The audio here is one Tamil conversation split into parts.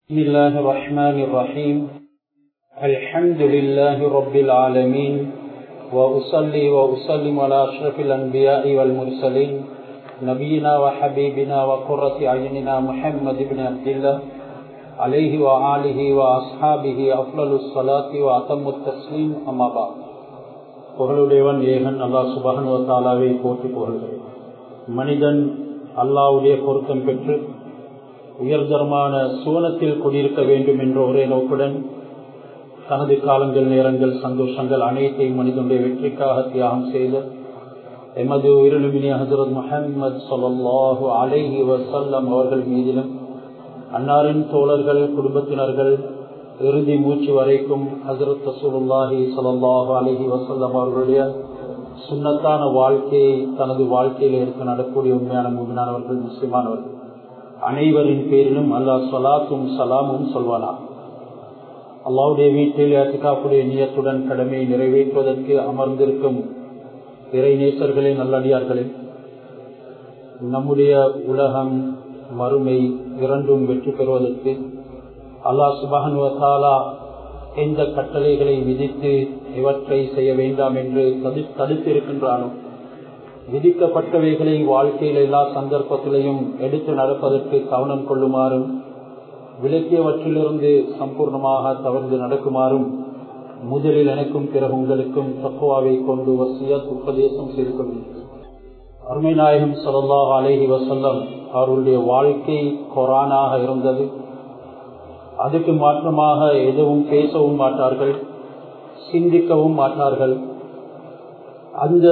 بسم الله الرحمن الرحيم الحمد لله رب العالمين وأصلي وأسلم على أشرف الأنبياء والمرسلين نبينا وحبيبنا وقرة أعيننا محمد بن عبد الله عليه وآله وأصحابه أفضل الصلاة وأتم التسليم أما بعد புகழுடையவன் ஏகன் அல்லாஹ் சுபகன் தாலாவை போற்றி புகழ்கிறேன் மனிதன் அல்லாவுடைய பொருத்தம் பெற்று உயர்தரமான சுவனத்தில் குடியிருக்க வேண்டும் என்ற ஒரே நோக்குடன் தனது காலங்கள் நேரங்கள் சந்தோஷங்கள் அனைத்தையும் மனிதனுடைய வெற்றிக்காக தியாகம் செய்த எமது உயிரிலுமினி ஹசரத் முஹம்மது சொல்லாஹு அலைஹி வசல்லம் அவர்கள் மீதிலும் அன்னாரின் தோழர்கள் குடும்பத்தினர்கள் இறுதி மூச்சு வரைக்கும் ஹசரத் ரசூலுல்லாஹி சல்லாஹு அலஹி வசல்லம் அவர்களுடைய சுண்ணத்தான வாழ்க்கையை தனது வாழ்க்கையில் எடுத்து நடக்கூடிய உண்மையான மூமினானவர்கள் முஸ்லிமானவர்கள் அனைவரின் பேரிலும் அல்லாஹ் சலாத்தும் சலாமும் சொல்வானா அல்லாவுடைய வீட்டில் ஏற்றுக்காப்புடைய நியத்துடன் கடமையை நிறைவேற்றுவதற்கு அமர்ந்திருக்கும் இறை நேசர்களே நல்லடியார்களே நம்முடைய உலகம் மறுமை இரண்டும் வெற்றி பெறுவதற்கு அல்லாஹ் சுபகனுவத்தாலா எந்த கட்டளைகளை விதித்து இவற்றை செய்ய வேண்டாம் என்று தடுத்திருக்கின்றானோ விதிக்கப்பட்டவைகளை வாழ்க்கையில் எல்லா சந்தர்ப்பத்திலையும் எடுத்து நடப்பதற்கு கவனம் கொள்ளுமாறும் விளக்கியவற்றிலிருந்து சம்பூர்ணமாக தவறு நடக்குமாறும் முதலில் எனக்கும் பிறகு உங்களுக்கும் தக்குவாவை கொண்டு வசியத் உபதேசம் செய்து கொள்கிறேன் அருமை நாயகம் சல்லா அலேஹி வசல்லம் அவர்களுடைய வாழ்க்கை கொரானாக இருந்தது அதுக்கு மாற்றமாக எதுவும் பேசவும் மாட்டார்கள் சிந்திக்கவும் மாட்டார்கள் அந்த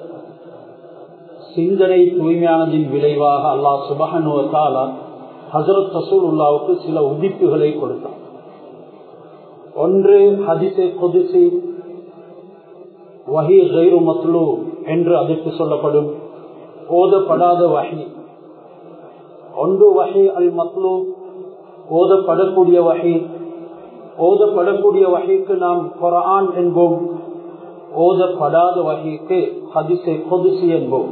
சிந்தனை தூய்மையானதின் விளைவாக அல்லாஹ் சுபகனுவத்தாலா ஹசரத் ரசூல் உல்லாவுக்கு சில உதிப்புகளை கொடுத்தார் ஒன்று ஹதிசே கொதிசி வஹி கைரு மத்லு என்று அதற்கு சொல்லப்படும் ஓதப்படாத வகை ஒன்று வகை அல் மத்லு ஓதப்படக்கூடிய வகை ஓதப்படக்கூடிய வகைக்கு நாம் குரான் என்போம் ஓதப்படாத வகைக்கு ஹதிசை கொதிசி என்போம்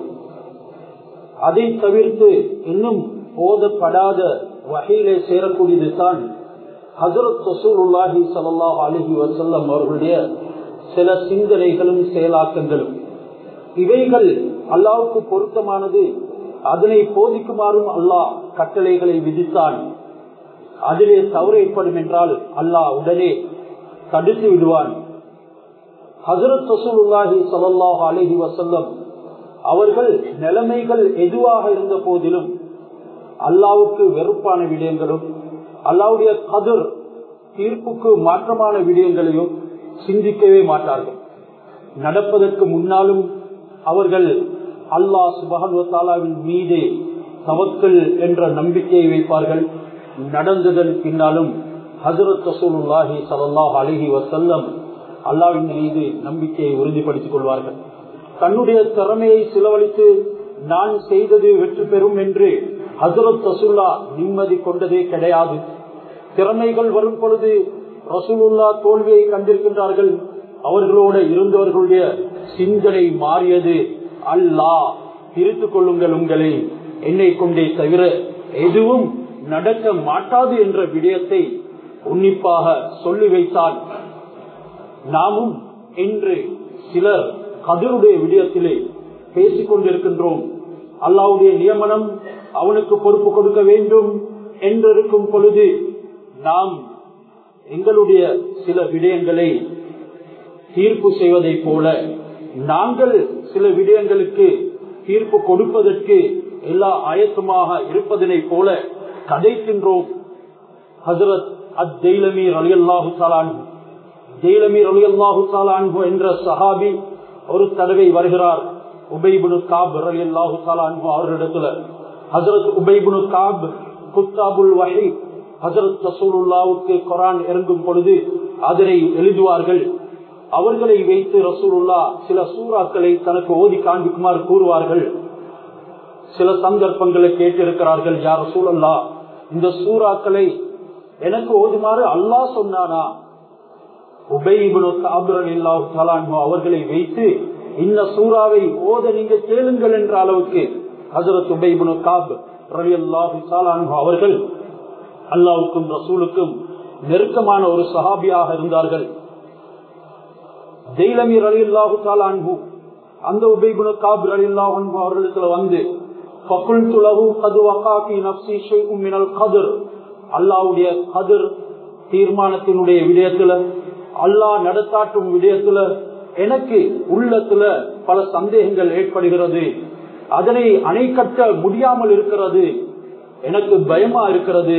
அதை தவிர்த்து இன்னும் ஓதப்படாத வகையிலே சேரக்கூடியது தான் ஹசரத் சசூருல்லாஹி சல்லாஹ் அலஹி வசல்லம் அவர்களுடைய சில சிந்தனைகளும் செயலாக்கங்களும் இவைகள் அல்லாவுக்கு பொருத்தமானது அதனை போதிக்குமாறும் அல்லாஹ் கட்டளைகளை விதித்தான் அதிலே தவறு ஏற்படும் என்றால் அல்லாஹ் உடனே தடுத்து விடுவான் ஹசரத் சசூலுல்லாஹி சல்லாஹ் அலஹி வசல்லம் அவர்கள் நிலைமைகள் எதுவாக இருந்த போதிலும் அல்லாவுக்கு வெறுப்பான விடயங்களும் அல்லாவுடைய கதிர் தீர்ப்புக்கு மாற்றமான விடயங்களையும் சிந்திக்கவே மாட்டார்கள் நடப்பதற்கு முன்னாலும் அவர்கள் அல்லாஹ் சுபகன்வத்தாலாவின் மீதே தவக்கல் என்ற நம்பிக்கையை வைப்பார்கள் நடந்ததன் பின்னாலும் ஹசரத் ரசூலுல்லாஹி சல்லாஹ் அலஹி வசல்லம் அல்லாவின் மீது நம்பிக்கையை உறுதிப்படுத்திக் கொள்வார்கள் தன்னுடைய திறமையை செலவழித்து நான் செய்தது வெற்றி பெறும் என்று ஹசரத் ரசூல்லா நிம்மதி கொண்டதே கிடையாது திறமைகள் வரும் பொழுது ரசூலுல்லா தோல்வியை கண்டிருக்கின்றார்கள் அவர்களோட இருந்தவர்களுடைய சிந்தனை மாறியது அல்லா பிரித்து கொள்ளுங்கள் உங்களை என்னை கொண்டே தவிர எதுவும் நடக்க மாட்டாது என்ற விடயத்தை உன்னிப்பாக சொல்லி வைத்தால் நாமும் இன்று சிலர் கதிருடைய விடயத்திலே பேசிக் கொண்டிருக்கின்றோம் அல்லாவுடைய நியமனம் அவனுக்கு பொறுப்பு கொடுக்க வேண்டும் என்றிருக்கும் பொழுது நாம் எங்களுடைய சில விடயங்களை தீர்ப்பு செய்வதை போல நாங்கள் சில விடயங்களுக்கு தீர்ப்பு கொடுப்பதற்கு எல்லா ஆயத்தமாக இருப்பதனை போல கதைக்கின்றோம் ஹசரத் அத் ஜெயிலமீர் அலி அல்லாஹு சாலான் ஜெயிலமீர் அலி அல்லாஹு சாலான் என்ற சஹாபி ஒரு தடவை வருகிறார் உபைபுனு காப் அலி அல்லாஹு சாலான் அவர்களிடத்துல ஹசரத் உபைபுனு காப் குத்தாபுல் வஹி ஹசரத் ரசூலுல்லாவுக்கு குரான் இறங்கும் பொழுது அதனை எழுதுவார்கள் அவர்களை வைத்து ரசூலுல்லா சில சூறாக்களை தனக்கு ஓதி காண்பிக்குமாறு கூறுவார்கள் சில சந்தர்ப்பங்களை கேட்டிருக்கிறார்கள் யார் சூழல்லா இந்த சூறாக்களை எனக்கு ஓதுமாறு அல்லாஹ் சொன்னானா அவர்களை வைத்து இந்த சூறாவை ஓத நீங்க கேளுங்கள் என்ற அளவுக்கு ஹசரத் உபைபுனு காப் ரவி அல்லாஹு அவர்கள் அல்லாவுக்கும் ரசூலுக்கும் நெருக்கமான ஒரு சஹாபியாக இருந்தார்கள் ஜெயிலமீர் அலி அல்லாஹு அன்பு அந்த உபைகுண காபிர் அலி அல்லாஹ் அன்பு அவர்களிடத்துல வந்து அல்லாவுடைய கதிர் தீர்மானத்தினுடைய விடயத்துல அல்லாஹ் நடத்தாட்டும் விடயத்துல எனக்கு உள்ளத்துல பல சந்தேகங்கள் ஏற்படுகிறது அதனை அணை கட்ட முடியாமல் இருக்கிறது எனக்கு பயமா இருக்கிறது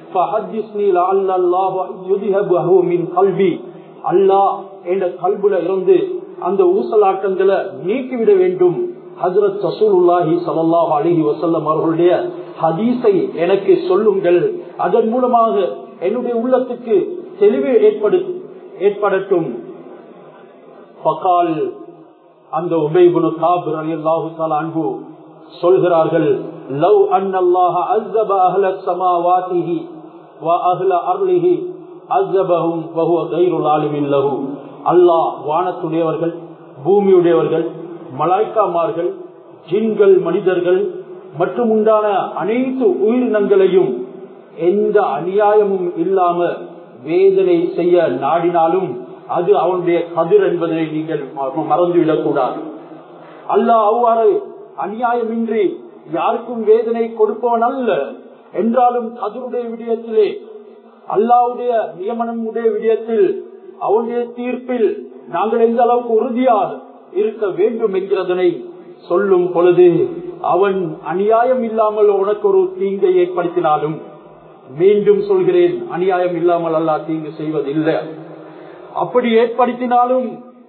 அல்லாஹ் என்ற கல்புல இருந்து அந்த ஊசலாட்டங்களை நீக்கிவிட வேண்டும் ஹசரத் சசூலுல்லாஹி சல்லாஹ் அலிஹி வசல்லம் அவர்களுடைய ஹதீஸை எனக்கு சொல்லுங்கள் அதன் மூலமாக என்னுடைய உள்ளத்துக்கு தெளிவு ஏற்படு ஏற்படட்டும் பகால் அந்த உபைகுனு காபர் அலி அல்லாஹு அன்பு சொல்கிறார்கள் லவ் அன்னல்லாஹ அஸ்ஸப அஹ்ல ஸமாவாதிஹி வ அஹ்ல அர்லிஹி அஸ்ஸபஹும் வஹுவ கைருல் ஆலிமின் லஹு அல்லாஹ் வானத்துடையவர்கள் பூமியுடையவர்கள் மலாய்க்காமார்கள் ஜின்கள் மனிதர்கள் மற்றும் உண்டான அனைத்து உயிரினங்களையும் எந்த அநியாயமும் இல்லாம வேதனை செய்ய நாடினாலும் அது அவனுடைய கதிர் என்பதை நீங்கள் மறந்துவிடக் கூடாது அல்லாஹ் அவ்வாறு அநியாயமின்றி யாருக்கும் வேதனை கொடுப்பவன் அல்ல என்றாலும் கதிருடைய விடயத்திலே அல்லாவுடைய நியமனம் உடைய விடயத்தில் அவனுடைய தீர்ப்பில் நாங்கள் எந்த அளவுக்கு உறுதியாக இருக்க வேண்டும் என்கிறதனை சொல்லும் பொழுது அவன் அநியாயம் இல்லாமல் உனக்கு ஒரு தீங்கை ஏற்படுத்தினாலும் மீண்டும் சொல்கிறேன் அநியாயம் இல்லாமல் அல்லா தீங்கு செய்வதில்லை அப்படி ஏற்படுத்தினாலும்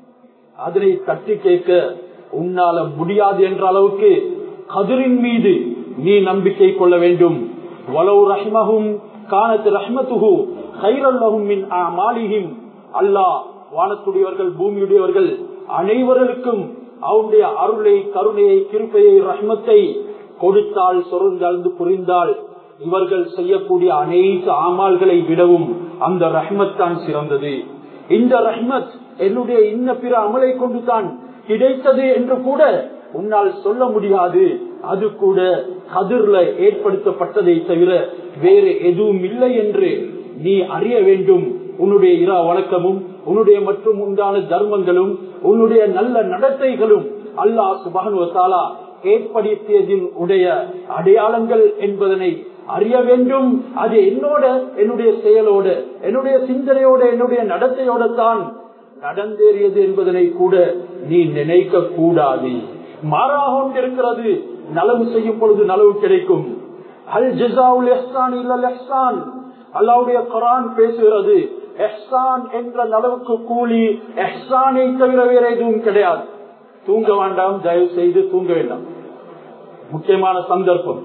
அதனை தட்டி கேட்க உன்னால முடியாது என்ற அளவுக்கு கதிரின் மீது நீ நம்பிக்கை கொள்ள வேண்டும் வலவு ரஹ்மகும் காணத்து ரஹ்மத்துகு கைரல்லகும் மின் மாலிகிம் அல்லாஹ் வானத்துடையவர்கள் பூமியுடையவர்கள் அனைவர்களுக்கும் அவனுடைய அருளை கருணையை கிருப்பையை ரஹ்மத்தை கொடுத்தால் சொருந்தழ்ந்து புரிந்தால் இவர்கள் செய்யக்கூடிய அனைத்து ஆமால்களை விடவும் அந்த ரஹ்மத் தான் சிறந்தது இந்த ரஹ்மத் என்னுடைய இன்ன பிற அமலை கொண்டு தான் கிடைத்தது என்று கூட உன்னால் சொல்ல முடியாது அது கூட கதிர்ல ஏற்படுத்தப்பட்டதை தவிர வேறு எதுவும் இல்லை என்று நீ அறிய வேண்டும் உன்னுடைய இரா வழக்கமும் உன்னுடைய மற்றும் உண்டான தர்மங்களும் உன்னுடைய நல்ல நடத்தைகளும் அல்லாஹ் சுபானுவத்தாலா ஏற்படுத்தியதின் உடைய அடையாளங்கள் என்பதனை அறிய வேண்டும் அது என்னோட என்னுடைய செயலோட என்னுடைய சிந்தனையோட என்னுடைய நடத்தையோட தான் நடந்தேறியது என்பதனை கூட நீ நினைக்க கூடாது மாறாக கொண்டிருக்கிறது நலவு செய்யும் பொழுது நலவு கிடைக்கும் அல் ஜிசாவுல் எஹ்சான் இல்லல் எஹ்சான் அல்லாவுடைய குரான் பேசுகிறது எஹ்சான் என்ற நலவுக்கு கூலி எஹ்சானை தவிர வேற எதுவும் கிடையாது தூங்க வேண்டாம் தயவு செய்து தூங்க வேண்டாம் முக்கியமான சந்தர்ப்பம்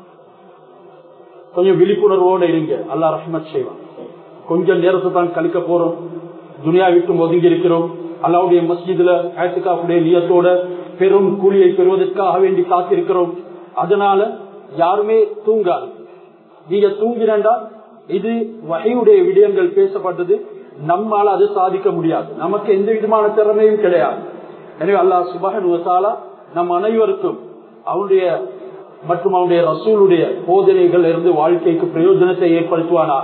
கொஞ்சம் விழிப்புணர்வோடு இருங்க அல்லா ரஹ்மத் செய்வான் கொஞ்சம் நேரத்தை தான் கழிக்க போறோம் துனியா விட்டு ஒதுங்கி இருக்கிறோம் அல்லாவுடைய மஸ்ஜிதுல ஆயத்துக்காவுடைய நியத்தோட பெரும் கூலியை பெறுவதற்காக வேண்டி காத்திருக்கிறோம் அதனால யாருமே தூங்காது நீங்க தூங்கினா இது வகையுடைய விடயங்கள் பேசப்பட்டது நம்மால அது சாதிக்க முடியாது நமக்கு எந்த விதமான திறமையும் கிடையாது எனவே அல்லாஹ் சுபகன் வசாலா நம் அனைவருக்கும் அவனுடைய மற்றும் அவனுடைய ரசூலுடைய போதனைகள் இருந்து வாழ்க்கைக்கு பிரயோஜனத்தை ஏற்படுத்துவானா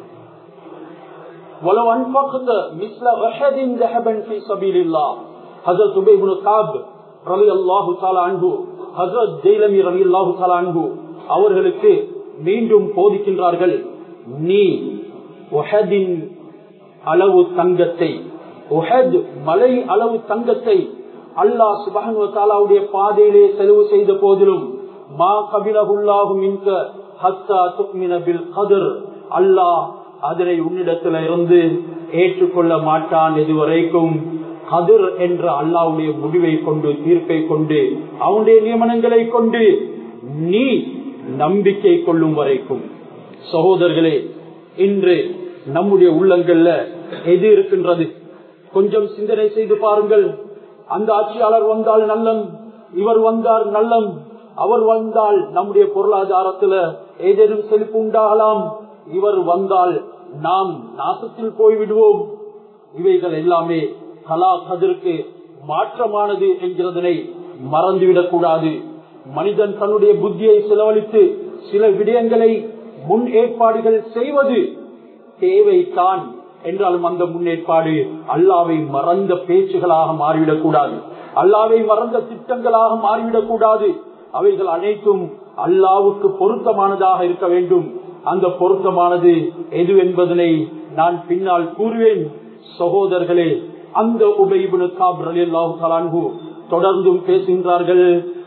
ولو انفقت مثل احد ذهبا في سبيل الله حضرت ابي بن كعب رضي الله تعالى عنه حضرت ஜெய்லமி ரவி அல்லாஹு தாலா அன்பு அவர்களுக்கு மீண்டும் போதிக்கின்றார்கள் நீ உஹதின் அளவு தங்கத்தை உஹத் மலை அளவு தங்கத்தை அல்லாஹ் சுபஹன் தாலாவுடைய பாதையிலே செலவு செய்த போதிலும் மா கபிலகுல்லாஹு மின்க ஹத்தா துக்மின பில் கதர் அல்லாஹ் அதனை உன்னிடத்துல இருந்து ஏற்றுக்கொள்ள மாட்டான் இதுவரைக்கும் கதிர் என்ற அல்லாவுடைய முடிவை கொண்டு தீர்ப்பை கொண்டு அவனுடைய நியமனங்களை கொண்டு நீ நம்பிக்கை கொள்ளும் வரைக்கும் சகோதரர்களே இன்று நம்முடைய உள்ளங்கள்ல எது இருக்கின்றது கொஞ்சம் சிந்தனை செய்து பாருங்கள் அந்த ஆட்சியாளர் வந்தால் நல்லம் இவர் வந்தார் நல்லம் அவர் வந்தால் நம்முடைய பொருளாதாரத்துல ஏதேனும் செழிப்பு உண்டாகலாம் இவர் வந்தால் நாம் நாசத்தில் போய்விடுவோம் இவைகள் எல்லாமே கலா கதிர்க்கு மாற்றமானது என்கிறதனை மறந்துவிடக் கூடாது மனிதன் தன்னுடைய புத்தியை செலவழித்து சில விடயங்களை முன் ஏற்பாடுகள் செய்வது தேவைதான் என்றாலும் அந்த முன்னேற்பாடு அல்லாவை மறந்த பேச்சுகளாக மாறிவிடக் கூடாது அல்லாவை மறந்த திட்டங்களாக மாறிவிடக் கூடாது அவைகள் அனைத்தும் அல்லாவுக்கு பொருத்தமானதாக இருக்க வேண்டும் அந்த பொருத்தமானது எது என்பதனை நான் பின்னால் கூறுவேன் சகோதரர்களே அந்த உபைபுல் காப்ரலாஹு தொடர்ந்தும் பேசுகின்றார்கள்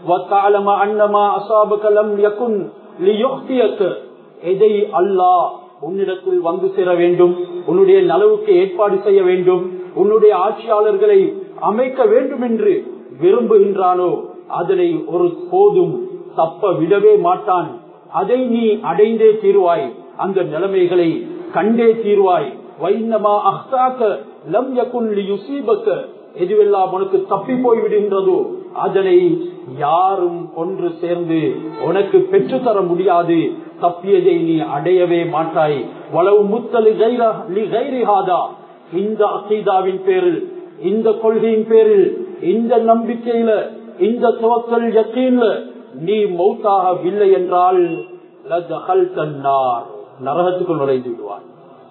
எதை அல்லாஹ் உன்னிடத்தில் வந்து சேர வேண்டும் உன்னுடைய நலவுக்கு ஏற்பாடு செய்ய வேண்டும் உன்னுடைய ஆட்சியாளர்களை அமைக்க வேண்டும் என்று விரும்புகின்றானோ அதனை ஒரு போதும் தப்ப விடவே மாட்டான் அதை நீ அடைந்தே தீர்வாய் அந்த நிலைமைகளை கண்டே தீர்வாய் வைன்னமா அஹ்தாக்க லம் யகுல்லி யுசீபக்க எதுவெல்லாம் உனக்கு தப்பி போய் விடுகின்றதோ அதனை யாரும் ஒன்று சேர்ந்து உனக்கு பெற்றுத்தர முடியாது தப்பியதை நீ அடையவே மாட்டாய் வளவு முத்தலி கைரிஹாதா இந்த அசீதாவின் பேரில் இந்த கொள்கையின் பேரில் இந்த நம்பிக்கையில இந்த துவக்கல் யக்கீன்ல நீ மௌத்தாகவில்லை என்றால் நரகத்துக்குள் நுழைந்து விடுவார்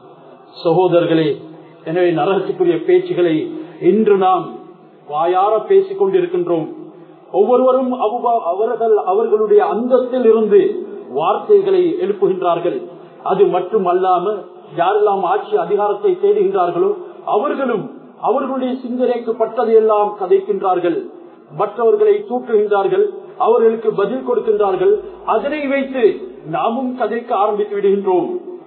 சகோதரர்களே எனவே நரகத்துக்குரிய பேச்சுகளை இன்று நாம் வாயார பேசிக் கொண்டிருக்கின்றோம் ஒவ்வொருவரும் அவர்கள் அவர்களுடைய அந்தத்தில் இருந்து வார்த்தைகளை எழுப்புகின்றார்கள் அது மட்டும் அல்லாம யாரெல்லாம் ஆட்சி அதிகாரத்தை தேடுகின்றார்களோ அவர்களும் அவர்களுடைய சிந்தனைக்கு பட்டதையெல்லாம் கதைக்கின்றார்கள் மற்றவர்களை தூக்குகின்றார்கள் அவர்களுக்கு பதில் கொடுக்கின்றார்கள் அதனை வைத்து நாமும் கதைக்க ஆரம்பித்து விடுகின்றோம்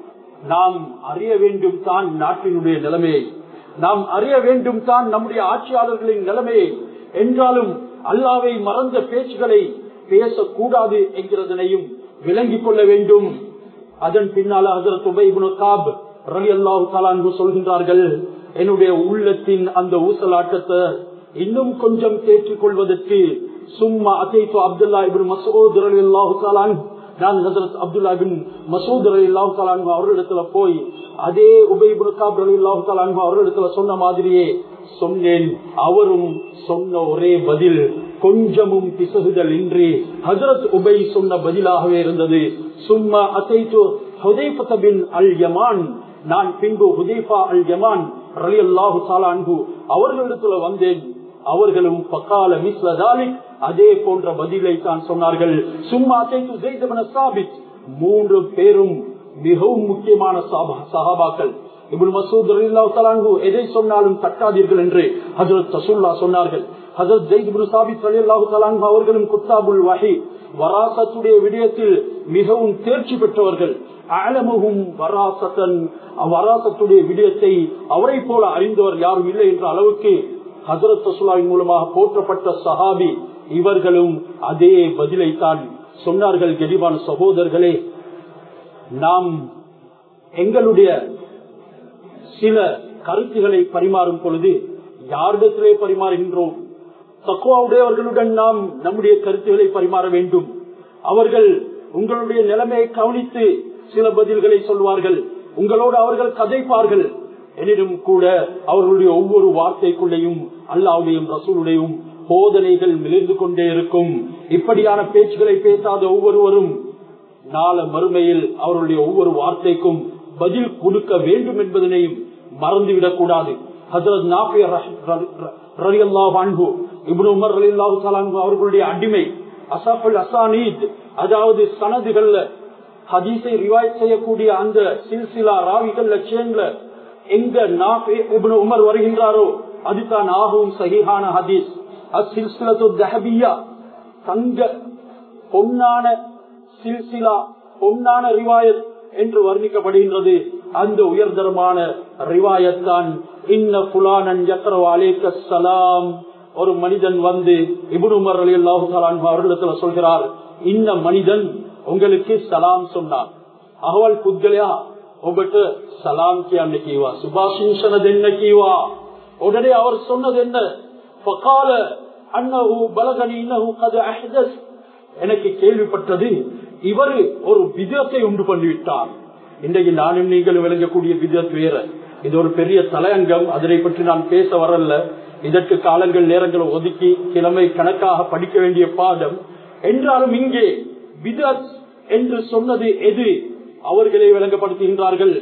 நாம் அறிய வேண்டும் தான் நாட்டினுடைய நிலைமையை நாம் அறிய வேண்டும் தான் நம்முடைய ஆட்சியாளர்களின் நிலைமையை என்றாலும் அல்லாவை மறந்த பேச்சுகளை பேசக்கூடாது என்கிறதனையும் விளங்கிக் கொள்ள வேண்டும் அதன் பின்னால் ஹசரத் உபைபுன் காப் ரலி அல்லாஹு சொல்கின்றார்கள் என்னுடைய உள்ளத்தின் அந்த ஊசலாட்டத்தை இன்னும் கொஞ்சம் தேற்றிக் கொள்வதற்கு சும்மா அசைத்து அப்துல்லா இபின் மசூத் ரலி அல்லாஹு நான் ஹசரத் அப்துல்லா பின் மசூத் அலி அல்லாஹு அவர்களிடத்துல போய் அதே உபைபுன் காப் அலி அல்லாஹு அவர்களிடத்துல சொன்ன மாதிரியே சொன்னேன் அவரும் சொன்ன ஒரே பதில் கொஞ்சமும் பிசகுதல் இன்றி ஹசரத் உபை சொன்ன பதிலாகவே இருந்தது சும்மா அசைத்து ஹுதைபத்தபின் அல் யமான் நான் பின்பு ஹுதைஃபா அல் யமான் ரலி அல்லாஹு சாலான்கு அவர்களிடத்துல வந்தேன் அவர்களும் பக்கால மிஸ்லதாலிக் அதே போன்ற பதிலை தான் சொன்னார்கள் சும்மா அசைத்து ஜெய்தபன சாபித் மூன்று பேரும் மிகவும் முக்கியமான சஹாபாக்கள் இபுல் மசூத் அலில்லாஹு எதை சொன்னாலும் தட்டாதீர்கள் என்று ஹசரத் ரசூல்லா சொன்னார்கள் ஹசரத் ஜெயித் இப்னு சாபித் ரலியல்லாஹு தஆலா அவர்களும் குத்தாபுல் வஹி வராசத்துடைய விடயத்தில் மிகவும் தேர்ச்சி பெற்றவர்கள் அலமுகும் வராசத்தன் வராசத்துடைய விடயத்தை அவரை போல அறிந்தவர் யாரும் இல்லை என்ற அளவுக்கு ஹசரத் ரசூலாவின் மூலமாக போற்றப்பட்ட சஹாபி இவர்களும் அதே பதிலை தான் சொன்னார்கள் கெடிவான சகோதரர்களே நாம் எங்களுடைய சில கருத்துக்களை பரிமாறும் பொழுது யாரிடத்திலே பரிமாறுகின்றோம் தக்குவாவுடையவர்களுடன் நாம் நம்முடைய கருத்துக்களை பரிமாற வேண்டும் அவர்கள் உங்களுடைய நிலைமையை கவனித்து சில பதில்களை சொல்வார்கள் உங்களோடு அவர்கள் கதைப்பார்கள் எனினும் கூட அவர்களுடைய ஒவ்வொரு வார்த்தைக்குள்ளேயும் அல்லாவுடையும் ரசூலுடையும் போதனைகள் மிளிர்ந்து கொண்டே இருக்கும் இப்படியான பேச்சுகளை பேசாத ஒவ்வொருவரும் நாள மறுமையில் அவர்களுடைய ஒவ்வொரு வார்த்தைக்கும் பதில் கொடுக்க வேண்டும் என்பதனையும் மறந்துவிடக் கூடாது ஹசரத் நாபியர் உமர் அவர்களுடைய அடிமை அசாஃபுல் அசானீத் அதாவது சனதுகள்ல ஹதீஸை ரிவாய் செய்யக்கூடிய அந்த சில்சிலா ராவிகள்ல சேர்ந்த எங்க நாபே இப்னு உமர் வருகின்றாரோ அதுதான் ஆகவும் சஹிஹான ஹதீஸ் அசில்சிலத்து தஹபியா தங்க பொன்னான சில்சிலா பொன்னான ரிவாயத் என்று வர்ணிக்கப்படுகின்றது அந்த உயர்தரமான ரிவாயத்தான் இன்ன புலானன் அலேக்க சலாம் ஒரு மனிதன் வந்து இபுனுமர் அலி அல்லாஹு அவர்களிடத்துல சொல்கிறார் இந்த மனிதன் உங்களுக்கு சலாம் சொன்னார் அகவல் புத்கலையா ಒಬ್ಬಟ್ಟು ಸಲಾಂ ಕಿಯಾನೆ ಕೀವಾ ಸುಭಾಷಿಂಶನದೆನ್ನ ಕೀವಾ உடனே அவர் சொன்னது என்ன ஃபகால அன்னஹு பலகனி இன்னஹு கது அஹ்தஸ் எனக்கு கேள்விப்பட்டது இவர் ஒரு விதத்தை உண்டு பண்ணிவிட்டார் இன்றைக்கு நானும் நீங்கள் விளங்கக்கூடிய விதத் வேற இது ஒரு பெரிய தலையங்கம் அதனை பற்றி நான் பேச வரல இதற்கு காலங்கள் நேரங்களை ஒதுக்கி கிழமை கணக்காக படிக்க வேண்டிய பாடம் என்றாலும் இங்கே விதத் என்று சொன்னது எது அவர்களே விளங்கப்படுத்துகின்றார்கள்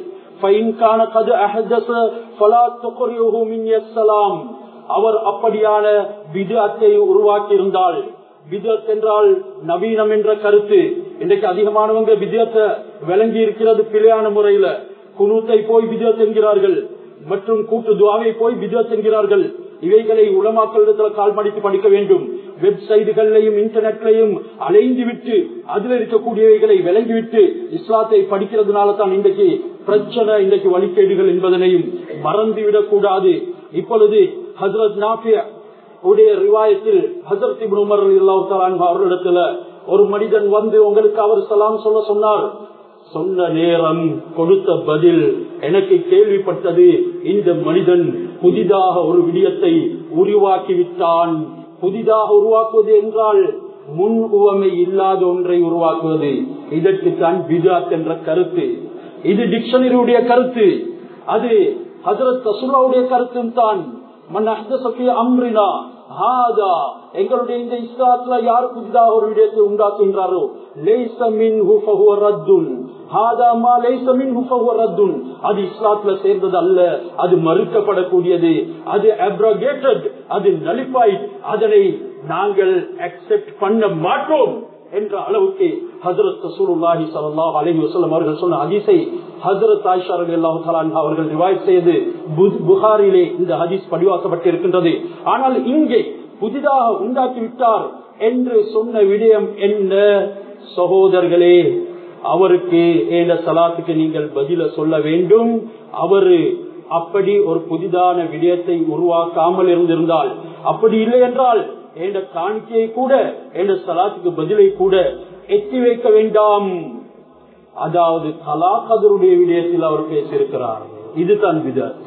அவர் அப்படியான விதத்தை உருவாக்கி இருந்தால் விதத் என்றால் நவீனம் என்ற கருத்து இன்றைக்கு அதிகமானவங்க விதத்தை விளங்கி இருக்கிறது பிழையான முறையில குனூத்தை போய் விதத் என்கிறார்கள் மற்றும் கூட்டு துவாவை போய் விதத் என்கிறார்கள் இவைகளை உலமாக்களிடத்தில் கால் மடித்து படிக்க வேண்டும் வெப்சைட்டுகளையும் இன்டர்நெட்லையும் அலைந்து விட்டு அதில் இருக்கக்கூடியவைகளை விளங்கிவிட்டு இஸ்லாத்தை படிக்கிறதுனால தான் இன்றைக்கு பிரச்சனை இன்றைக்கு வழிகேடுகள் என்பதனையும் மறந்துவிடக் கூடாது இப்பொழுது ஹசரத் நாஃபியா உடைய ரிவாயத்தில் ஹசரத் இப்னு உமர் ரலியல்லாஹு தஆலா அன்ஹு அவர்களிடத்துல ஒரு மனிதன் வந்து உங்களுக்கு அவர் சலாம் சொல்ல சொன்னார் சொன்ன நேரம் கொடுத்த பதில் எனக்கு கேள்விப்பட்டது இந்த மனிதன் புதிதாக ஒரு விடயத்தை உருவாக்கி விட்டான் புதிதாக உருவாக்குவது என்றால் முன் உவமை இல்லாத ஒன்றை உருவாக்குவது இதற்கு தான் பிஜாத் என்ற கருத்து இது டிக்ஷனரியுடைய கருத்து அது ஹசரத் ரசூலாவுடைய கருத்தும் தான் மன் அஹ்தஸ அம்ரினா ஹாதா எங்களுடைய இந்த இஸ்லாத்துல யார் புதிதாக ஒரு விடயத்தை உண்டாக்குகின்றாரோ லேச மின்ஹு ஃபஹுவ ரத்துன் ஹாதா மா லேச மின்ஹு ஃபஹுவ ரத்துன் அது இஸ்லாத்துல சேர்ந்தது அல்ல அது மறுக்கப்படக்கூடியது அது அப்ரகேட்டட் அது நலிஃபைட் அதனை நாங்கள் அக்செப்ட் பண்ண மாட்டோம் என்ற அளவுக்கு ஹசரத் ரசூலுல்லாஹி ஸல்லல்லாஹு அலைஹி வஸல்லம் அவர்கள் சொன்ன ஹதீஸை ஹஜரத் ஆயிஷா ரலியல்லாஹு தஆலா அவர்கள் ரிவாயத் செய்து புகாரிலே இந்த ஹதீஸ் பதிவாக்கப்பட்டிருக்கின்றது ஆனால் இங்கே புதிதாக உண்டாக்கி விட்டார் என்று சொன்ன விடயம் என்ன சகோதரர்களே அவருக்கு ஏன சலாத்துக்கு நீங்கள் பதில சொல்ல வேண்டும் அவரு அப்படி ஒரு புதிதான விடயத்தை உருவாக்காமல் இருந்திருந்தால் அப்படி இல்லை என்றால் என்ற காணிக்கையை கூட என்ற சலாத்துக்கு பதிலை கூட எத்தி வைக்க வேண்டாம் அதாவது கலா கதருடைய விடயத்தில் அவர் பேசியிருக்கிறார் இதுதான் விதத்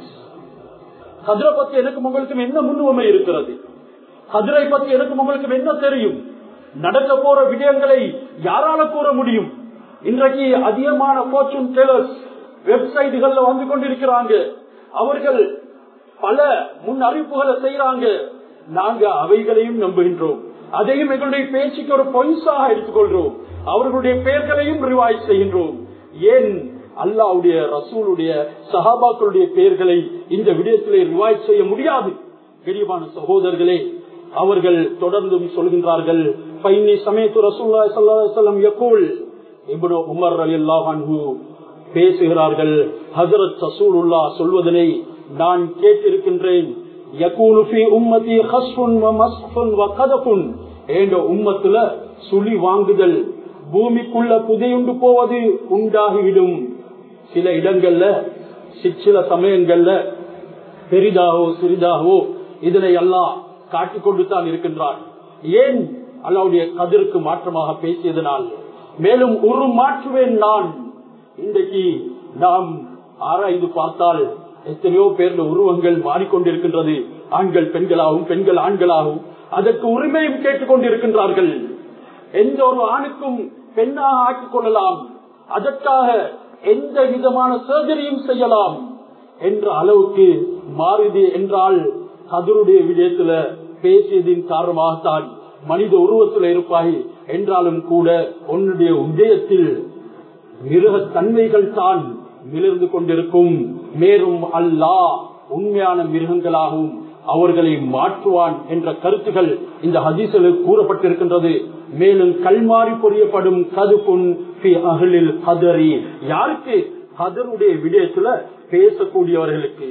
கதிரை பத்தி எனக்கு உங்களுக்கு என்ன முன்னுரிமை இருக்கிறது கதிரை பத்தி எனக்கு உங்களுக்கு என்ன தெரியும் நடக்க போற விடயங்களை யாரால கூற முடியும் இன்றைக்கு அதிகமான போர்ச்சூன் டெய்லர்ஸ் வெப்சைட்டுகள்ல வந்து கொண்டிருக்கிறாங்க அவர்கள் பல முன் அறிவிப்புகளை செய்யறாங்க நாங்க அவைகளையும் நம்புகின்றோம் அதையும் எங்களுடைய பேச்சுக்கு ஒரு பொய்ஸாக எடுத்துக்கொள்றோம் அவர்களுடைய பெயர்களையும் ரிவாய்ஸ் செய்கின்றோம் ஏன் அல்லாவுடைய ரசூலுடைய சஹாபாக்களுடைய பெயர்களை இந்த விடயத்திலே ரிவாய்ஸ் செய்ய முடியாது பெரியமான சகோதரர்களே அவர்கள் தொடர்ந்தும் சொல்கின்றார்கள் பைனி சமயத்து ரசூல்லா சல்லாஹம் யகூல் இப்னு உமர் ரலியல்லாஹு அன்ஹு பேசுகிறார்கள் ஹஜரத் ரசூலுல்லா சொல்வதனை நான் கேட்டிருக்கின்றேன் யகூனு ஃபீ உம்மதி ஹஸ்ஃபுன் வ மஸ்ஃபுன் வ கதஃபுன் என்ற உம்மத்துல சுழி வாங்குதல் பூமிக்குள்ள புதையுண்டு போவது உண்டாகிவிடும் சில இடங்கள்ல சில சமயங்கள்ல பெரிதாகவோ சிறிதாகவோ இதனை எல்லாம் காட்டிக்கொண்டு தான் இருக்கின்றார் ஏன் அல்லாவுடைய கதிருக்கு மாற்றமாக பேசியதனால் மேலும் ஒரு மாற்றுவேன் நான் இன்றைக்கு நாம் ஆராய்ந்து பார்த்தால் எத்தனையோ பேர்ல உருவங்கள் மாறிக்கொண்டிருக்கின்றது ஆண்கள் பெண்களாகவும் பெண்கள் ஆண்களாகவும் அதற்கு உரிமையும் கேட்டுக் கொண்டிருக்கின்றார்கள் எந்த ஒரு ஆணுக்கும் பெண்ணாக ஆக்கிக் கொள்ளலாம் அதற்காக எந்த விதமான சர்ஜரியும் செய்யலாம் என்ற அளவுக்கு மாறுது என்றால் கதருடைய விடயத்துல பேசியதின் காரணமாகத்தான் மனித உருவத்தில் இருப்பாய் என்றாலும் கூட உன்னுடைய உதயத்தில் மிருக தன்மைகள் தான் மிளர்ந்து கொண்டிருக்கும் மேலும் அல்லாஹ் உண்மையான மிருகங்களாகவும் அவர்களை மாற்றுவான் என்ற கருத்துகள் இந்த ஹதீசில் கூறப்பட்டிருக்கின்றது மேலும் கல்மாறி பொறியப்படும் கதுப்புன் அகலில் கதறி யாருக்கு கதருடைய விடயத்துல பேசக்கூடியவர்களுக்கு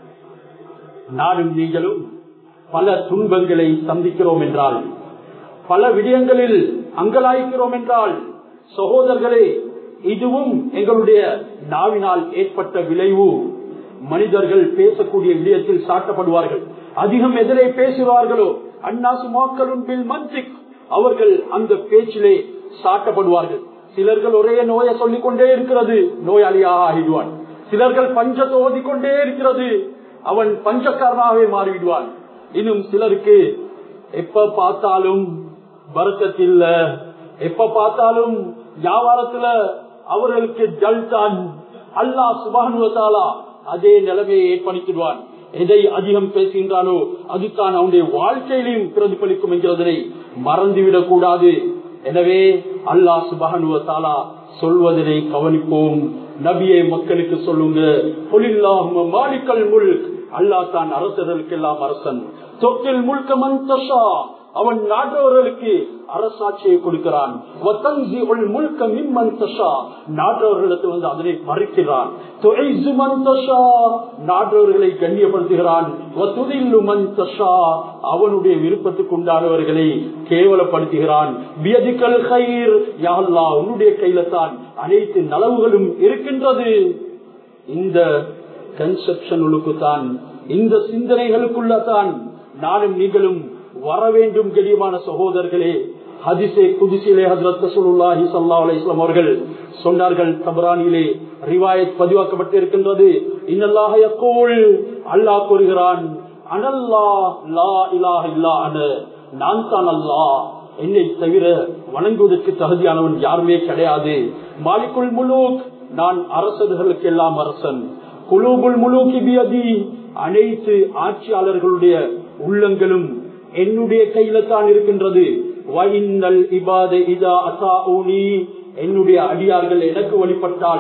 நானும் நீங்களும் பல துன்பங்களை சந்திக்கிறோம் என்றால் பல விடயங்களில் அங்கலாய்க்கிறோம் என்றால் சகோதரர்களே இதுவும் எங்களுடைய நாவினால் ஏற்பட்ட விளைவு மனிதர்கள் பேசக்கூடிய விடயத்தில் சாட்டப்படுவார்கள் அதிகம் எதிரே பேசுவார்களோ அந்நாசு மாக்களும் பில் மன்சிக் அவர்கள் அந்த பேச்சிலே சாட்டப்படுவார்கள் சிலர்கள் ஒரே நோயை சொல்லிக் கொண்டே இருக்கிறது நோயாளியாக ஆகிடுவான் சிலர்கள் பஞ்சத்தை ஓதிக்கொண்டே இருக்கிறது அவன் பஞ்சக்காரனாகவே மாறிவிடுவான் இன்னும் சிலருக்கு எப்ப பார்த்தாலும் வருத்தத்தில் எப்ப பார்த்தாலும் வியாபாரத்துல அவர்களுக்கு ஜல்தான் அல்லா சுபானுவத்தாலா அதே நிலைமையை ஏற்படுத்திடுவான் எதை அதிகம் பேசுகின்றானோ அதுதான் அவனுடைய வாழ்க்கையிலையும் பிரதிபலிக்கும் என்கிறதனை மறந்துவிடக் கூடாது எனவே அல்லாஹ் சுபகனுவத்தாலா சொல்வதனை கவனிப்போம் நபியை மக்களுக்கு சொல்லுங்க பொலில்லாஹும் மாலிக்கல் முல் அல்லா தான் அரசர்களுக்கெல்லாம் அரசன் தொட்டில் முழுக்க மந்தஷா அவன் நாட்டவர்களுக்கு அரசாட்சியை கொடுக்கிறான் முழுக்க மிம்மந்தஷா நாட்டவர்களுக்கு வந்து அதனை மறுக்கிறான் நாட்டவர்களை கண்ணியப்படுத்துகிறான் அவனுடைய விருப்பத்துக்கு உண்டானவர்களை கேவலப்படுத்துகிறான் வியதிக்கல் கயிர் யாழ்லா உன்னுடைய கையில தான் அனைத்து நலவுகளும் இருக்கின்றது இந்த கன்செப்ஷனுக்கு தான் இந்த சிந்தனைகளுக்குள்ள தான் நானும் நீங்களும் வர வேண்டும் கெடியமான சகோதரர்களே ஹதிசே குதிசிலே ஹசரத் ரசூலுல்லாஹி ஸல்லல்லாஹு அலைஹி வஸல்லம் அவர்கள் சொன்னார்கள் தபரானிலே ரிவாயத் பதிவாக்கப்பட்டிருக்கின்றது இன்னல்லாஹ யகூல் அல்லாஹ் கூறுகிறான் அனல்லாஹ் லா இலாஹ இல்லா அன நான் தான் அல்லாஹ் என்னை தவிர வணங்குவதற்கு தகுதியானவன் யாருமே கிடையாது மாலிக்குல் முலூக் நான் அரசர்களுக்கு எல்லாம் அரசன் குலூபுல் முலூக்கி பியதி அனைத்து ஆட்சியாளர்களுடைய உள்ளங்களும் என்னுடைய கையில தான் இருக்கின்றது என்னுடைய அடியார்கள் எனக்கு வழிபட்டால்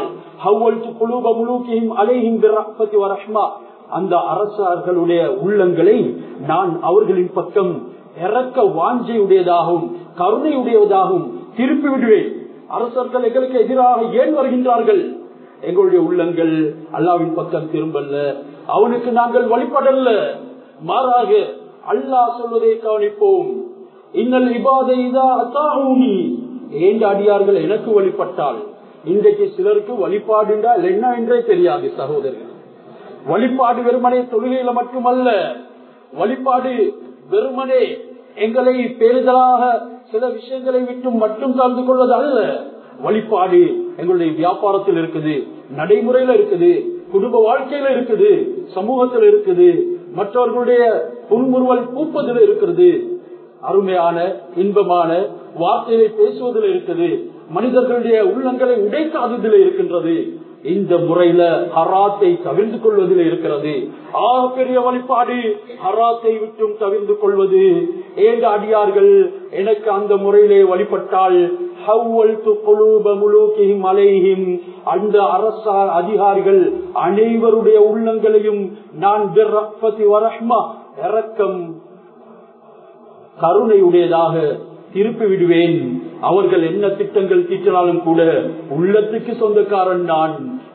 அந்த அரசர்களுடைய உள்ளங்களை நான் அவர்களின் பக்கம் இறக்க வாஞ்சையுடையதாகவும் கருணையுடையதாகவும் திருப்பி விடுவேன் அரசர்கள் எங்களுக்கு எதிராக ஏன் வருகின்றார்கள் எங்களுடைய உள்ளங்கள் அல்லாவின் பக்கம் திரும்பல்ல அவனுக்கு நாங்கள் வழிபடல்ல மாறாக அல்லாஹ் சொல்வதை கவனிப்போம் இன்னல் இபாதை ஏண்ட அடியார்கள் எனக்கு வழிபட்டால் இன்றைக்கு சிலருக்கு வழிபாடு என்றால் என்ன என்றே தெரியாது சகோதரர்கள் வழிபாடு வெறுமனே தொழுகையில மட்டுமல்ல வழிபாடு வெறுமனே எங்களை பேருதலாக சில விஷயங்களை விட்டு மட்டும் சார்ந்து கொள்வது அல்ல வழிபாடு எங்களுடைய வியாபாரத்தில் இருக்குது நடைமுறையில இருக்குது குடும்ப வாழ்க்கையில இருக்குது சமூகத்தில் இருக்குது மற்றவர்களுடைய புன்முறுவல் பூப்பதில் இருக்கிறது அருமையான இன்பமான வார்த்தையை பேசுவதில் இருக்குது மனிதர்களுடைய உள்ளங்களை உடைக்காததில் இருக்கின்றது இந்த முறையில ஹராத்தை தவிர்த்து கொள்வதில் இருக்கிறது ஆக பெரிய வழிபாடு ஹராத்தை விட்டும் தவிர்த்து கொள்வது ஏக அடியார்கள் எனக்கு அந்த முறையிலே வழிபட்டால் அந்த அரச அதிகாரிகள் அனைவருடைய உள்ளங்களையும் நான் இறக்கம் கருணையுடையதாக திருப்பி விடுவேன் அவர்கள் என்ன திட்டங்கள் தீட்டினாலும் கூட உள்ளத்துக்கு சொந்தக்காரன் நான்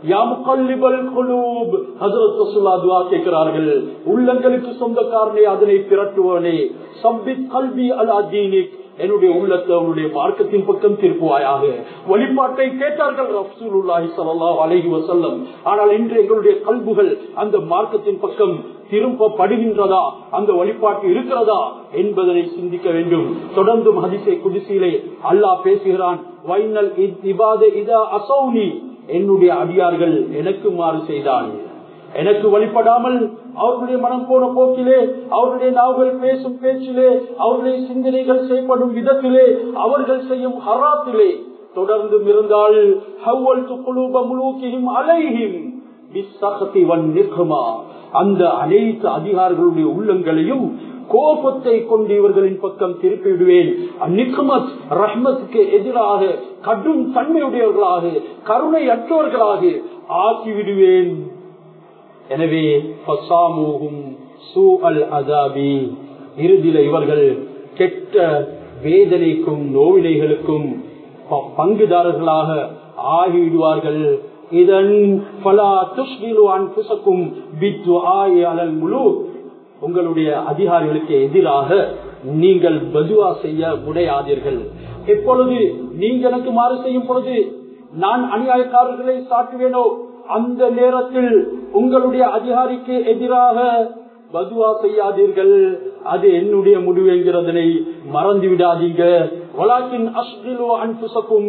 கேட்கிறார்கள் உள்ளங்களுக்கு சொந்தக்காரனே அதனை திரட்டுவனே சம்பித் கல்வி அலா தீனிக் என்னுடைய உள்ளத்தை அவனுடைய மார்க்கத்தின் பக்கம் திருப்புவாயாக வழிபாட்டை கேட்டார்கள் ரசூலுல்லாஹி ஸல்லல்லாஹு அலைஹி வஸல்லம் ஆனால் இன்று எங்களுடைய கல்புகள் அந்த மார்க்கத்தின் பக்கம் திரும்பப்படுகின்றதா அந்த வழிபாட்டு இருக்கிறதா என்பதனை சிந்திக்க வேண்டும் தொடர்ந்து ஹதிசை குதிசியிலே அல்லாஹ் பேசுகிறான் வைனல் இபாத இதா அசௌனி என்னுடைய அடியார்கள் எனக்கு மாறு செய்தான் எனக்கு வழிபடாமல் அவர்களுடைய மனம் போன போக்கிலே அவருடைய நாவுகள் பேசும் பேச்சிலே அவருடைய சிந்தனைகள் செய்யப்படும் விதத்திலே அவர்கள் செய்யும் ஹராத்திலே தொடர்ந்து இருந்தால் அலைஹிம் அந்த அனைத்து அதிகாரிகளுடைய உள்ளங்களையும் கோபத்தை கொண்டு இவர்களின் பக்கம் திருப்பி விடுவேன் நிக்மத் ரஹ்மத்துக்கு எதிராக கடும் தன்மையுடையவர்களாக கருணை அற்றவர்களாக ஆக்கி விடுவேன் எனவே இறுதியில இவர்கள் கெட்ட வேதனைக்கும் நோவினைகளுக்கும் பங்குதாரர்களாக ஆகிவிடுவார்கள் இதன் பலா துஷ்கிலு அன்புசக்கும் பித்து ஆயல் முழு உங்களுடைய அதிகாரிகளுக்கு எதிராக நீங்கள் பதுவா செய்ய முடையாதீர்கள் எப்பொழுது நீங்க எனக்கு மாறு செய்யும் பொழுது நான் அநியாயக்காரர்களை சாட்டுவேனோ அந்த நேரத்தில் உங்களுடைய அதிகாரிக்கு எதிராக பதுவா செய்யாதீர்கள் அது என்னுடைய முடிவு என்கிறதனை மறந்து விடாதீங்க வலாக்கின் அஸ்திலு அன்புசக்கும்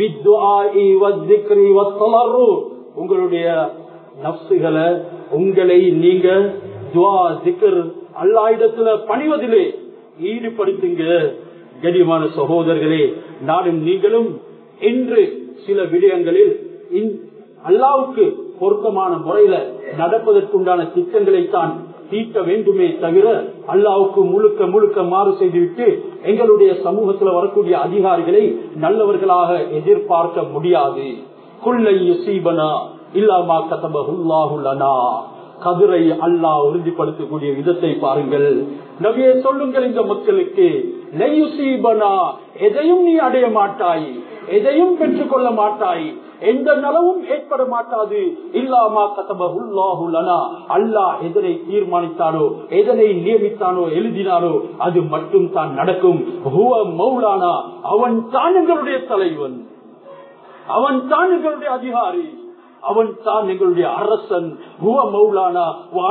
உங்களுடைய நப்சுகளை உங்களை நீங்க துவா திக்கர் அல்லாயிடத்துல பணிவதிலே ஈடுபடுத்துங்க கடிமான சகோதரர்களே நானும் நீங்களும் இன்று சில விடயங்களில் அல்லாவுக்கு பொருத்தமான முறையில நடப்பதற்குண்டான திட்டங்களை தான் தீட்ட வேண்டுமே தவிர அல்லாவுக்கு முழுக்க முழுக்க மாறு செய்துவிட்டு எங்களுடைய சமூகத்துல வரக்கூடிய அதிகாரிகளை நல்லவர்களாக எதிர்பார்க்க முடியாது குல்லை யுசீபனா இல்லாமா கதபகுல்லாஹுலனா கதிரை அல்லாஹ் உறுதிப்படுத்தக்கூடிய விதத்தை பாருங்கள் நவியை சொல்லுங்கள் இந்த மக்களுக்கு நெய்யுசீபனா எதையும் நீ அடைய மாட்டாய் எதையும் பெற்றுக் கொள்ள மாட்டாய் எந்த நலவும் ஏற்பட மாட்டாது இல்லாமா கதபுல்லாஹுலனா அல்லாஹ் எதனை தீர்மானித்தானோ எதனை நியமித்தானோ எழுதினானோ அது மட்டும் தான் நடக்கும் மௌலானா அவன் தான் எங்களுடைய தலைவன் அவன் தான் எங்களுடைய அதிகாரி அவன் தான் எங்களுடைய அரசன் மௌலானா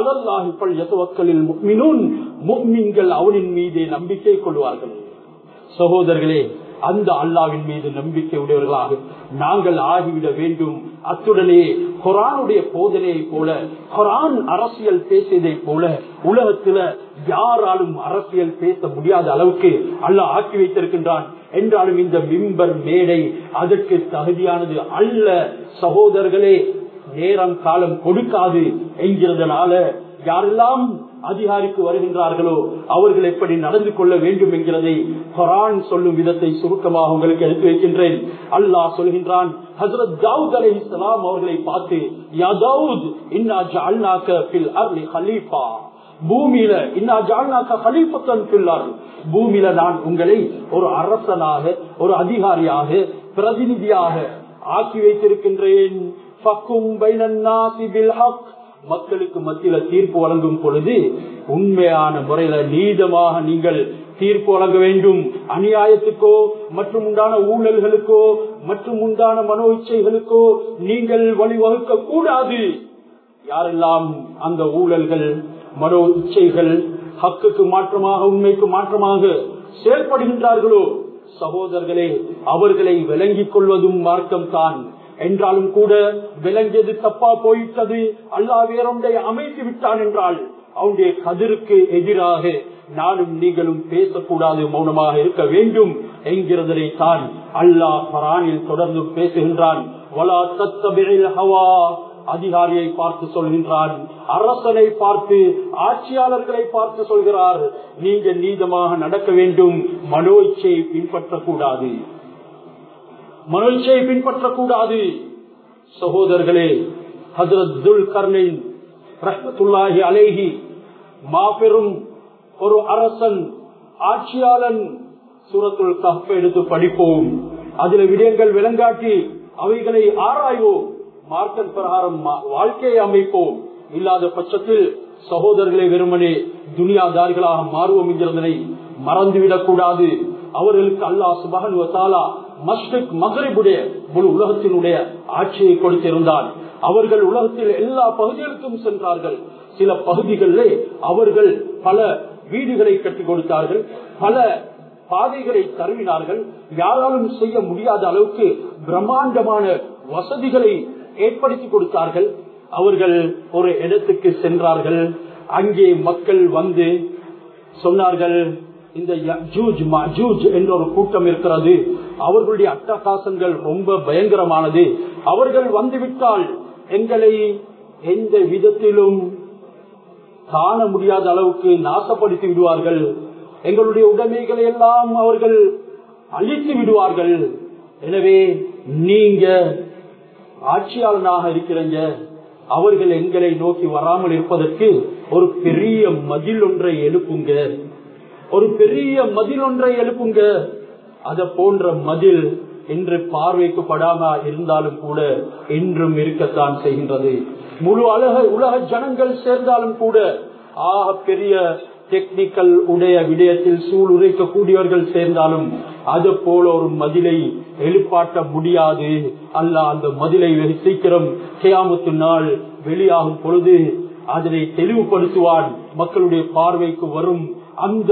முக்மின்கள் அவனின் மீதே நம்பிக்கை கொள்வார்கள் சகோதரர்களே அந்த அல்லாவின் மீது நம்பிக்கை உடையவர்களாக நாங்கள் ஆகிவிட வேண்டும் அத்துடனே குரானுடைய போதனையை போல குரான் அரசியல் பேசியதை போல உலகத்துல யாராலும் அரசியல் பேச முடியாத அளவுக்கு அல்லாஹ் ஆக்கி வைத்திருக்கின்றான் என்றாலும் இந்த மிம்பர் மேடை அதற்கு தகுதியானது அல்ல சகோதரர்களே நேரம் காலம் கொடுக்காது என்கிறதுனால யாரெல்லாம் அதிகாரிக்கு வருகின்றார்களோ அவர்கள் எப்படி நடந்து கொள்ள வேண்டும் என்கிறதை குரான் சொல்லும் விதத்தை சுருக்கமாக உங்களுக்கு எடுத்து வைக்கின்றேன் அல்லாஹ் சொல்கின்றான் ஹசரத் தாவூத் அலி இஸ்லாம் அவர்களை பார்த்து யாதாவூத் இன்னா ஜால்நாக்க பில் அர்லி ஹலீஃபா பூமியில இன்னா ஜால்நாக்க ஹலீஃபத்தன் பில்லார் பூமியில நான் உங்களை ஒரு அரசனாக ஒரு அதிகாரியாக பிரதிநிதியாக ஆக்கி வைத்திருக்கின்றேன் மக்களுக்கு மத்தியில தீர்ப்பு வழங்கும் பொழுது உண்மையான முறையில நீதமாக நீங்கள் தீர்ப்பு வழங்க வேண்டும் அநியாயத்துக்கோ மற்றும் உண்டான ஊழல்களுக்கோ மற்றும் உண்டான மனோ இச்சைகளுக்கோ நீங்கள் வழிவகுக்க கூடாது யாரெல்லாம் அந்த ஊழல்கள் மனோ இச்சைகள் ஹக்குக்கு மாற்றமாக உண்மைக்கு மாற்றமாக செயல்படுகின்றார்களோ சகோதரர்களே அவர்களை விளங்கிக் கொள்வதும் மார்க்கம் தான் என்றாலும் கூட விளங்கியது தப்பா போயிட்டது அல்லா வேறொன்றை அமைத்து விட்டான் என்றால் அவனுடைய கதிருக்கு எதிராக நானும் நீங்களும் பேசக்கூடாது மௌனமாக இருக்க வேண்டும் என்கிறதனை தான் அல்லாஹ் பரானில் தொடர்ந்து பேசுகின்றான் அதிகாரியை பார்த்து சொல்கின்றான் அரசனை பார்த்து ஆட்சியாளர்களை பார்த்து சொல்கிறார் நீங்க நீதமாக நடக்க வேண்டும் மனோ இச்சையை பின்பற்றக்கூடாது மனோ இச்சையை பின்பற்றக்கூடாது சகோதரர்களே ஹசரத் துல் கர்ணின் ரஹத்துல்லாஹி அலேஹி மாபெரும் ஒரு அரசன் ஆட்சியாளன் சூரத்துல் கஹ் எடுத்து படிப்போம் அதுல விடயங்கள் விளங்காட்டி அவைகளை ஆராய்வோம் மார்க்கல் பிரகாரம் வாழ்க்கையை அமைப்போம் இல்லாத பட்சத்தில் சகோதரர்களை வெறுமனே துனியாதாரிகளாக மாறுவோம் என்கிறதனை மறந்துவிடக் கூடாது அவர்களுக்கு அல்லாஹ் சுபகன் வசாலா மஸ்டிக் மகரிபுடைய முழு உலகத்தினுடைய ஆட்சியை கொடுத்திருந்தான் அவர்கள் உலகத்தில் எல்லா பகுதிகளுக்கும் சென்றார்கள் சில பகுதிகளிலே அவர்கள் பல வீடுகளை கட்டிக் கொடுத்தார்கள் பல பாதைகளை தருவினார்கள் யாராலும் செய்ய முடியாத அளவுக்கு பிரம்மாண்டமான வசதிகளை ஏற்படுத்தி கொடுத்தார்கள் அவர்கள் ஒரு இடத்துக்கு சென்றார்கள் அங்கே மக்கள் வந்து சொன்னார்கள் இந்த என்ற ஒரு கூட்டம் இருக்கிறது அவர்களுடைய அட்டகாசங்கள் ரொம்ப பயங்கரமானது அவர்கள் வந்துவிட்டால் எங்களை எந்த விதத்திலும் காண முடியாத அளவுக்கு நாசப்படுத்தி விடுவார்கள் எங்களுடைய உடைமைகளை எல்லாம் அவர்கள் அழித்து விடுவார்கள் எனவே நீங்க ஆட்சியாளனாக இருக்கிறீங்க அவர்கள் எங்களை நோக்கி வராமல் இருப்பதற்கு ஒரு பெரிய மதில் ஒன்றை எழுப்புங்க ஒரு பெரிய மதில் ஒன்றை எழுப்புங்க அத போன்ற மதில் என்று பார்வைக்கு படாம இருந்தாலும் கூட என்றும் இருக்கத்தான் செய்கின்றது முழு அழக உலக ஜனங்கள் சேர்ந்தாலும் கூட ஆக பெரிய டெக்னிக்கல் உடைய விடயத்தில் சூழ் உரைக்கக்கூடியவர்கள் சேர்ந்தாலும் அது போல ஒரு மதிலை எழுப்பாட்ட முடியாது அல்ல அந்த மதிலை வெகு சீக்கிரம் கியாமத்து நாள் வெளியாகும் பொழுது அதனை தெளிவுபடுத்துவான் மக்களுடைய பார்வைக்கு வரும் அந்த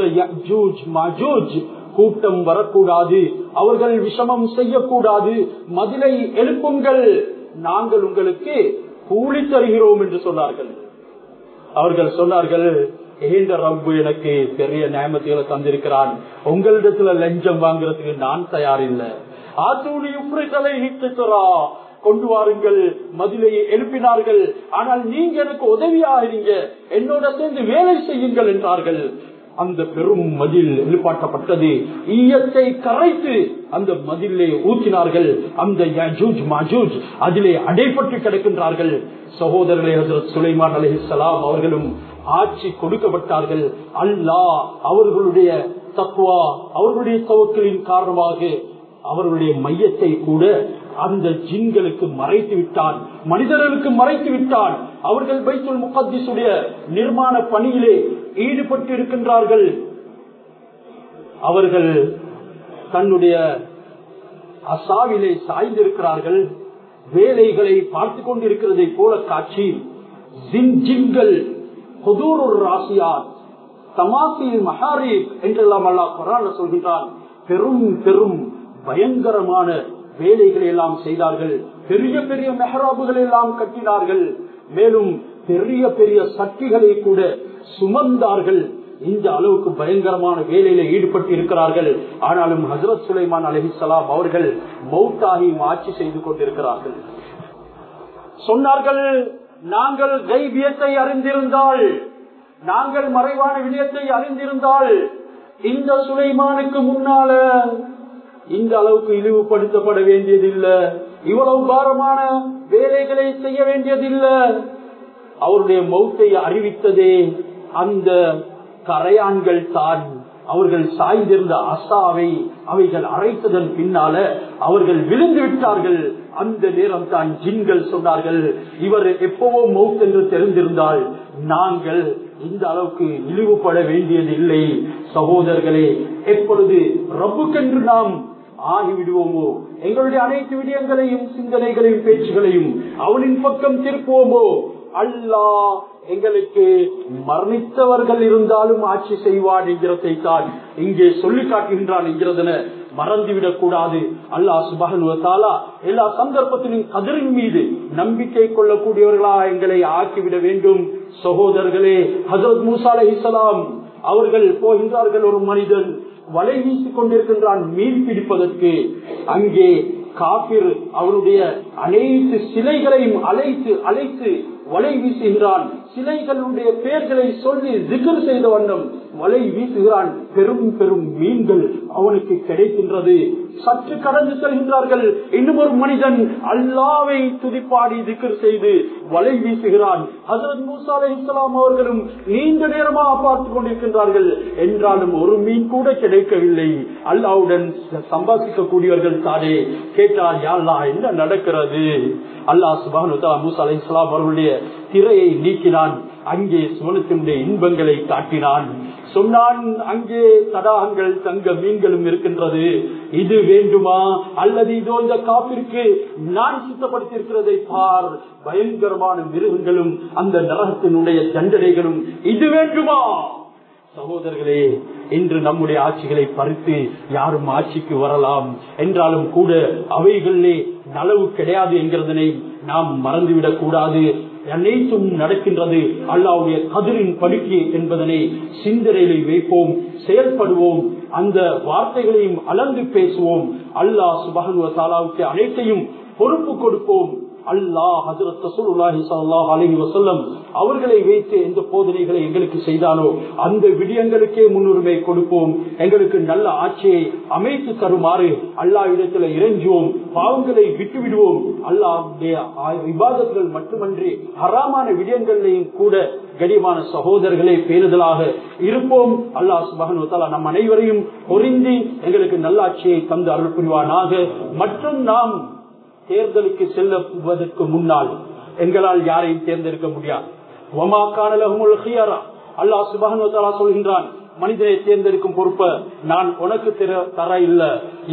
கூட்டம் வரக்கூடாது அவர்கள் விஷமம் செய்யக்கூடாது மதிலை எழுப்புங்கள் நாங்கள் உங்களுக்கு கூலி தருகிறோம் என்று சொன்னார்கள் அவர்கள் சொன்னார்கள் ஏண்ட ரப்பு எனக்கு பெரிய நியமத்திகளை தந்திருக்கிறான் உங்களிடத்துல லஞ்சம் வாங்குறதுக்கு நான் தயார் இல்லை கொண்டு வாருங்கள் மதிலையை எழுப்பினார்கள் ஆனால் நீங்க எனக்கு உதவியாகிறீங்க என்னோட சேர்ந்து வேலை செய்யுங்கள் என்றார்கள் அந்த பெரும் மதில் எழுப்பாட்டப்பட்டது ஈயத்தை கரைத்து அந்த மதிலே ஊற்றினார்கள் அந்த யஜூஜ் மஜூஜ் அதிலே அடைப்பட்டு கிடக்கின்றார்கள் சகோதரர்களே ஹசரத் சுலைமான் அலிஹலாம் அவர்களும் ஆட்சி கொடுக்கப்பட்டார்கள் அல்லாஹ் அவர்களுடைய தக்குவா அவர்களுடைய தவக்களின் காரணமாக அவர்களுடைய மையத்தை கூட அந்த ஜின்களுக்கு மறைத்து விட்டான் மனிதர்களுக்கு மறைத்து விட்டான் அவர்கள் பைத்துல் முகத்திசுடைய நிர்மாண பணியிலே ஈடுபட்டு இருக்கின்றார்கள் அவர்கள் தன்னுடைய அசாவிலே சாய்ந்திருக்கிறார்கள் வேலைகளை பார்த்து கொண்டிருக்கிறதை போல காட்சி ஜின்கள் ராசியார் தமாசில் மஹாரீப் என்றெல்லாம் அல்லா குரான் சொல்கின்றான் பெரும் பெரும் பயங்கரமான வேலைகளை எல்லாம் செய்தார்கள் பெரிய பெரிய மெஹராபுகள் எல்லாம் கட்டினார்கள் மேலும் பெரிய பெரிய சக்திகளை கூட சுமந்தார்கள் இந்த அளவுக்கு பயங்கரமான வேலையில ஈடுபட்டு இருக்கிறார்கள் ஆனாலும் ஹசரத் சுலைமான் அலஹிசலாம் அவர்கள் மௌத்தாகி ஆட்சி செய்து கொண்டிருக்கிறார்கள் சொன்னார்கள் நாங்கள் கைபியத்தை அறிந்திருந்தால் நாங்கள் மறைவான விடயத்தை அறிந்திருந்தால் இந்த சுலைமானுக்கு முன்னால இந்த அளவுக்கு இழிவுபடுத்தப்பட வேண்டியதில்லை இவ்வளவு பாரமான வேலைகளை செய்ய வேண்டியதில்லை அவருடைய மௌத்தை அறிவித்ததே அந்த கரையான்கள் தான் அவர்கள் சாய்ந்திருந்த அசாவை அவைகள் அரைத்ததன் பின்னால அவர்கள் விழுந்து விட்டார்கள் அந்த நேரம் தான் ஜின்கள் சொன்னார்கள் இவர் எப்பவோ மவுத் என்று தெரிந்திருந்தால் நாங்கள் இந்த அளவுக்கு இழிவுபட வேண்டியது இல்லை சகோதரர்களே எப்பொழுது ரப்புக்கென்று நாம் ஆகிவிடுவோமோ எங்களுடைய அனைத்து விடயங்களையும் சிந்தனைகளையும் பேச்சுகளையும் அவனின் பக்கம் திருப்புவோமோ அல்லாஹ் எங்களுக்கு மரணித்தவர்கள் இருந்தாலும் ஆட்சி செய்வான் என்கிறதை தான் இங்கே சொல்லி காட்டுகின்றான் என்கிறதன மறந்துவிடக் கூடாது அல்லாஹ் சுபகன் எல்லா சந்தர்ப்பத்திலும் கதிரின் மீது நம்பிக்கை கொள்ளக்கூடியவர்களா எங்களை ஆக்கிவிட வேண்டும் சகோதரர்களே ஹசரத் மூசா அலிசலாம் அவர்கள் போகின்றார்கள் ஒரு மனிதன் வலை வீசிக் கொண்டிருக்கின்றான் மீன் பிடிப்பதற்கு அங்கே காபிர் அவருடைய அனைத்து சிலைகளையும் அழைத்து அழைத்து வலை வீசுகிறான் சிலைகளுடைய பெயர்களை சொல்லி ஜிகர் செய்த வண்ணம் வலை வீசுகிறான் பெரும் பெரும் மீன்கள் அவனுக்கு கிடைக்கின்றது சற்று கடந்து செல்கின்றார்கள் இன்னும் ஒரு மனிதன் அல்லாவை துதிப்பாடி திக்கர் செய்து வலை வீசுகிறான் ஹசரத் மூசா அலை இஸ்லாம் அவர்களும் நீண்ட நேரமாக பார்த்து கொண்டிருக்கின்றார்கள் என்றாலும் ஒரு மீன் கூட கிடைக்கவில்லை அல்லாவுடன் சம்பாதிக்க கூடியவர்கள் தானே கேட்டால் யாழ்லா என்ன நடக்கிறது அல்லாஹ் சுபானு மூசா அலை இஸ்லாம் அவர்களுடைய திரையை நீக்கினான் அங்கே சுவனத்தினுடைய இன்பங்களை காட்டினான் சொன்னான் அங்கே தடாகங்கள் தங்க மீன்களும் இருக்கின்றது இது வேண்டுமா அல்லது இதோ இந்த காப்பிற்கு நான் சுத்தப்படுத்தியிருக்கிறதை பார் பயங்கரமான மிருகங்களும் அந்த நரகத்தினுடைய தண்டனைகளும் இது வேண்டுமா சகோதரர்களே இன்று நம்முடைய ஆட்சிகளை பறித்து யாரும் ஆட்சிக்கு வரலாம் என்றாலும் கூட அவைகளிலே நலவு கிடையாது என்கிறதனை நாம் மறந்துவிடக் கூடாது அனைத்தும் நடக்கின்றது அல்லாவுடைய கதிரின் படுக்கை என்பதனை சிந்தனையில வைப்போம் செயல்படுவோம் அந்த வார்த்தைகளையும் அளந்து பேசுவோம் அல்லாஹ் சுபகனுவ தாலாவுக்கு அனைத்தையும் பொறுப்பு கொடுப்போம் அல்லாஹ் ஹசரத் ரசூலுல்லாஹி ஸல்லல்லாஹு அலைஹி வஸல்லம் அவர்களை வைத்து எந்த போதனைகளை எங்களுக்கு செய்தானோ அந்த விடயங்களுக்கே முன்னுரிமை கொடுப்போம் எங்களுக்கு நல்ல ஆட்சியை அமைத்து தருமாறு அல்லாஹ் இடத்துல இறைஞ்சுவோம் பாவங்களை விட்டு விடுவோம் அல்லாஹ்வுடைய விவாதங்கள் மட்டுமன்றி ஹராமான விடயங்களையும் கூட கடிமான சகோதரர்களே பேருதலாக இருப்போம் அல்லாஹ் சுபஹனு தஆலா நம் அனைவரையும் பொருந்தி எங்களுக்கு நல்லாட்சியை தந்து அருள் புரிவானாக மற்றும் நாம் தேர்தலுக்கு செல்லுவதற்கு முன்னால் எங்களால் யாரையும் தேர்ந்தெடுக்க முடியாது ஒமா காணலகுமுல் ஹியரா அல்லாஹ் சுபஹனு தஆலா சொல்கின்றான் மனிதனை தேர்ந்தெடுக்கும் பொறுப்ப நான் உனக்கு தர இல்ல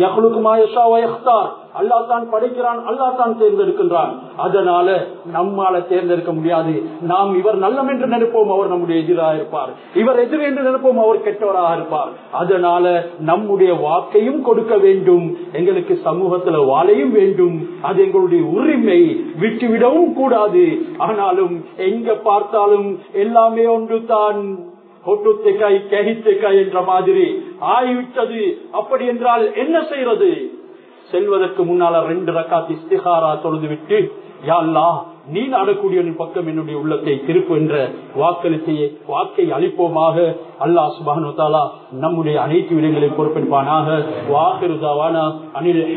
அல்லா தான் படைக்கிறான் அல்லா தான் தேர்ந்தெடுக்கின்றான் அதனால நம்மால தேர்ந்தெடுக்க முடியாது நாம் இவர் நல்லம் என்று நினைப்போம் அவர் நம்முடைய எதிராக இருப்பார் இவர் எதிர் என்று நினைப்போம் அவர் கெட்டவராக இருப்பார் அதனால நம்முடைய வாக்கையும் கொடுக்க வேண்டும் எங்களுக்கு சமூகத்துல வாழையும் வேண்டும் அது எங்களுடைய உரிமை விட்டுவிடவும் கூடாது ஆனாலும் எங்க பார்த்தாலும் எல்லாமே ஒன்று தான் கொட்டுத்தைக்காய் ககித்தைக்காய் என்ற மாதிரி ஆய்விட்டது அப்படி என்றால் என்ன செய்யறது செல்வதற்கு முன்னால ரெண்டு ரக்காத் இஸ்திகாரா தொழுது விட்டு யா அல்லாஹ் நீ நாடக்கூடியவனின் பக்கம் என்னுடைய உள்ளத்தை திருப்பு என்ற வாக்களித்தையே வாக்கை அளிப்போமாக அல்லாஹ் சுபானு தாலா நம்முடைய அனைத்து விடங்களையும் பொறுப்பெடுப்பானாக வாக்கிருதாவான அனில்